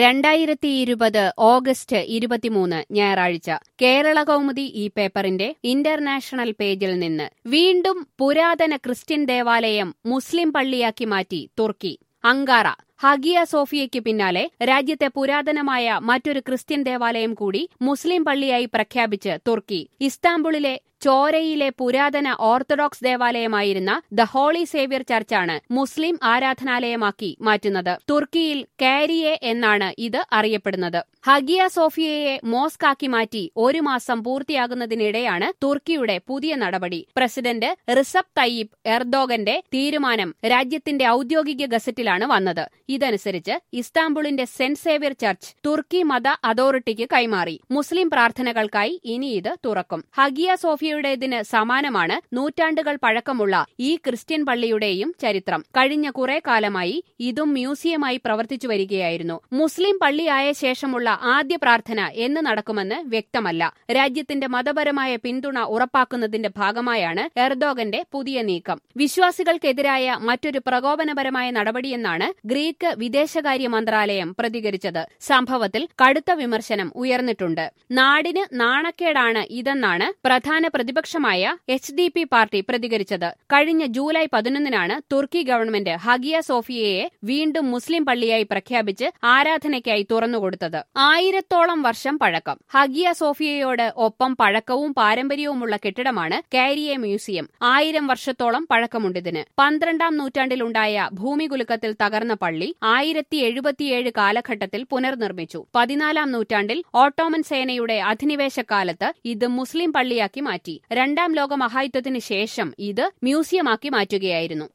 രണ്ടായിരത്തി ഇരുപത് ഓഗസ്റ്റ് ഇരുപത്തിമൂന്ന് ഞായറാഴ്ച കേരള കൗമുദി ഈ പേപ്പറിന്റെ ഇന്റർനാഷണൽ പേജിൽ നിന്ന് വീണ്ടും പുരാതന ക്രിസ്ത്യൻ ദേവാലയം മുസ്ലിം പള്ളിയാക്കി മാറ്റി തുർക്കി അങ്കാറ ഹഗിയ സോഫിയയ്ക്ക് പിന്നാലെ രാജ്യത്തെ പുരാതനമായ മറ്റൊരു ക്രിസ്ത്യൻ ദേവാലയം കൂടി മുസ്ലിം പള്ളിയായി പ്രഖ്യാപിച്ച് തുർക്കി ഇസ്താംബുളിലെ ചോരയിലെ പുരാതന ഓർത്തഡോക്സ് ദേവാലയമായിരുന്ന ദ ഹോളി സേവ്യർ ചർച്ചാണ് മുസ്ലിം ആരാധനാലയമാക്കി മാറ്റുന്നത് തുർക്കിയിൽ കാരിയെ എന്നാണ് ഇത് അറിയപ്പെടുന്നത് ഹഗിയ സോഫിയയെ മോസ്കാക്കി മാറ്റി ഒരു മാസം പൂർത്തിയാകുന്നതിനിടെയാണ് തുർക്കിയുടെ പുതിയ നടപടി പ്രസിഡന്റ് റിസബ് തയ്യിബ് എർദോഗന്റെ തീരുമാനം രാജ്യത്തിന്റെ ഔദ്യോഗിക ഗസറ്റിലാണ് വന്നത് ഇതനുസരിച്ച് ഇസ്താംബുളിന്റെ സെന്റ് സേവ്യർ ചർച്ച് തുർക്കി മത അതോറിറ്റിക്ക് കൈമാറി മുസ്ലിം പ്രാർത്ഥനകൾക്കായി ഇനി ഇത് തുറക്കും ഹഗിയ സോഫിയയുടേതിന് സമാനമാണ് നൂറ്റാണ്ടുകൾ പഴക്കമുള്ള ഈ ക്രിസ്ത്യൻ പള്ളിയുടെയും ചരിത്രം കഴിഞ്ഞ കുറെ കാലമായി ഇതും മ്യൂസിയമായി പ്രവർത്തിച്ചു വരികയായിരുന്നു മുസ്ലിം പള്ളിയായ ശേഷമുള്ള ആദ്യ പ്രാർത്ഥന എന്ന് നടക്കുമെന്ന് വ്യക്തമല്ല രാജ്യത്തിന്റെ മതപരമായ പിന്തുണ ഉറപ്പാക്കുന്നതിന്റെ ഭാഗമായാണ് എർദോഗന്റെ പുതിയ നീക്കം വിശ്വാസികൾക്കെതിരായ മറ്റൊരു പ്രകോപനപരമായ നടപടിയെന്നാണ് ഗ്രീക്ക് വിദേശകാര്യ മന്ത്രാലയം പ്രതികരിച്ചത് സംഭവത്തിൽ കടുത്ത വിമർശനം ഉയർന്നിട്ടുണ്ട് നാടിന് നാണക്കേടാണ് ഇതെന്നാണ് പ്രധാന പ്രതിപക്ഷമായ എച്ച് ഡി പി പാർട്ടി പ്രതികരിച്ചത് കഴിഞ്ഞ ജൂലൈ പതിനൊന്നിനാണ് തുർക്കി ഗവൺമെന്റ് ഹഗിയ സോഫിയയെ വീണ്ടും മുസ്ലിം പള്ളിയായി പ്രഖ്യാപിച്ച് ആരാധനയ്ക്കായി തുറന്നുകൊടുത്തത് ആയിരത്തോളം വർഷം പഴക്കം ഹഗിയ സോഫിയയോട് ഒപ്പം പഴക്കവും പാരമ്പര്യവുമുള്ള കെട്ടിടമാണ് കാരിയെ മ്യൂസിയം ആയിരം വർഷത്തോളം പഴക്കമുണ്ടിതിന് പന്ത്രണ്ടാം നൂറ്റാണ്ടിലുണ്ടായ ഭൂമികുലുക്കത്തിൽ തകർന്ന പള്ളി ആയിരത്തി എഴുപത്തിയേഴ് കാലഘട്ടത്തിൽ പുനർനിർമ്മിച്ചു പതിനാലാം നൂറ്റാണ്ടിൽ ഓട്ടോമൻ സേനയുടെ അധിനിവേശക്കാലത്ത് ഇത് മുസ്ലിം പള്ളിയാക്കി മാറ്റി രണ്ടാം ലോക മഹായുദ്ധത്തിന് ശേഷം ഇത് മ്യൂസിയമാക്കി മാറ്റുകയായിരുന്നു